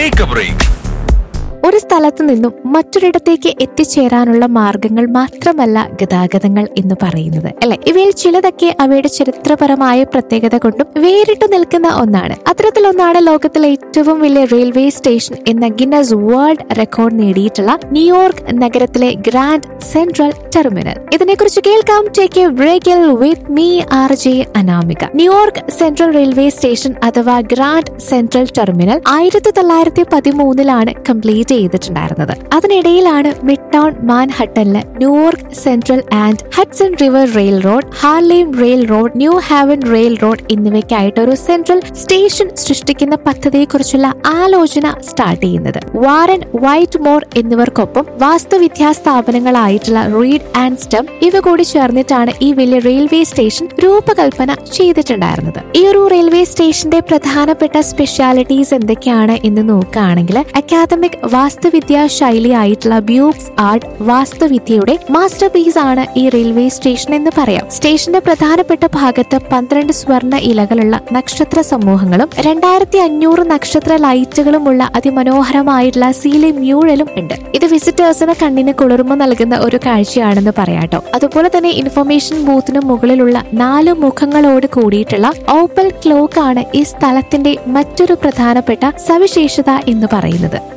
take A break ഒരു സ്ഥലത്തു നിന്നും മറ്റൊരിടത്തേക്ക് എത്തിച്ചേരാനുള്ള മാർഗങ്ങൾ മാത്രമല്ല ഗതാഗതങ്ങൾ എന്ന് പറയുന്നത് അല്ലെ ഇവയിൽ ചിലതൊക്കെ അവയുടെ ചരിത്രപരമായ പ്രത്യേകത കൊണ്ടും വേറിട്ടു നിൽക്കുന്ന ഒന്നാണ് അത്തരത്തിലൊന്നാണ് ലോകത്തിലെ ഏറ്റവും വലിയ റെയിൽവേ സ്റ്റേഷൻ എന്ന ഗിന്നസ് വേൾഡ് റെക്കോർഡ് നേടിയിട്ടുള്ള ന്യൂയോർക്ക് നഗരത്തിലെ ഗ്രാൻഡ് സെൻട്രൽ ടെർമിനൽ ഇതിനെക്കുറിച്ച് കേൾക്കാം ടേക്ക് എ ബ്രേക്കിൽ with me R J Anamika New York Central railway station അഥവാ ഗ്രാൻഡ് സെൻട്രൽ ടെർമിനൽ ആയിരത്തി തൊള്ളായിരത്തി പതിമൂന്നിലാണ് കംപ്ലീറ്റ് ചെയ്തിട്ടുണ്ടായിരുന്നത് അതിനിടയിലാണ് മിഡ് ടൗൺ മാൻഹട്ടനിലെ New York Central and Hudson River railroad Harlem railroad New Haven railroad എന്നിവയ്ക്കായിട്ട് ഒരു സെൻട്രൽ സ്റ്റേഷൻ സൃഷ്ടിക്കുന്ന പദ്ധതിയെക്കുറിച്ചുള്ള ആലോചന സ്റ്റാർട്ട് ചെയ്യുന്നത് വാരൻ വൈറ്റ് മോർ എന്നിവർക്കൊപ്പം വാസ്തുവിദ്യാ സ്ഥാപനങ്ങളായിട്ടുള്ള റീഡ് ആൻഡ് സ്റ്റം ഇവ കൂടി ചേർന്നിട്ടാണ് ഈ വലിയ റെയിൽവേ സ്റ്റേഷൻ രൂപകൽപ്പന ചെയ്തിട്ടുണ്ടായിരുന്നത് ഈ ഒരു റെയിൽവേ സ്റ്റേഷന്റെ പ്രധാനപ്പെട്ട സ്പെഷ്യാലിറ്റീസ് എന്തൊക്കെയാണ് എന്ന് നോക്കുകയാണെങ്കിൽ അക്കാദമിക് വാസ്തുവിദ്യാ ശൈലിയായിട്ടുള്ള ബ്യൂക്സ് ആർട്ട് വാസ്തുവിദ്യയുടെ മാസ്റ്റർ പീസ് ആണ് ഈ റെയിൽവേ സ്റ്റേഷൻ എന്ന് പറയാം സ്റ്റേഷന്റെ പ്രധാനപ്പെട്ട ഭാഗത്ത് പന്ത്രണ്ട് സ്വർണ്ണ ഇലകളുള്ള നക്ഷത്ര സമൂഹങ്ങളും രണ്ടായിരത്തി അഞ്ഞൂറ് നക്ഷത്ര ലൈറ്റുകളുമുള്ള അതിമനോഹരമായിട്ടുള്ള സീലി മ്യൂഴലും ഉണ്ട് ഇത് വിസിറ്റേഴ്സിന് കണ്ണിന് കുളിർമ നൽകുന്ന ഒരു കാഴ്ചയാണെന്ന് പറയാട്ടോ അതുപോലെ തന്നെ ഇൻഫർമേഷൻ ബൂത്തിന് മുകളിലുള്ള നാല് മുഖങ്ങളോട് കൂടിയിട്ടുള്ള ഓപ്പൽ ക്ലോക്ക് ആണ് ഈ സ്ഥലത്തിന്റെ മറ്റൊരു പ്രധാനപ്പെട്ട സവിശേഷത എന്ന് പറയുന്നത്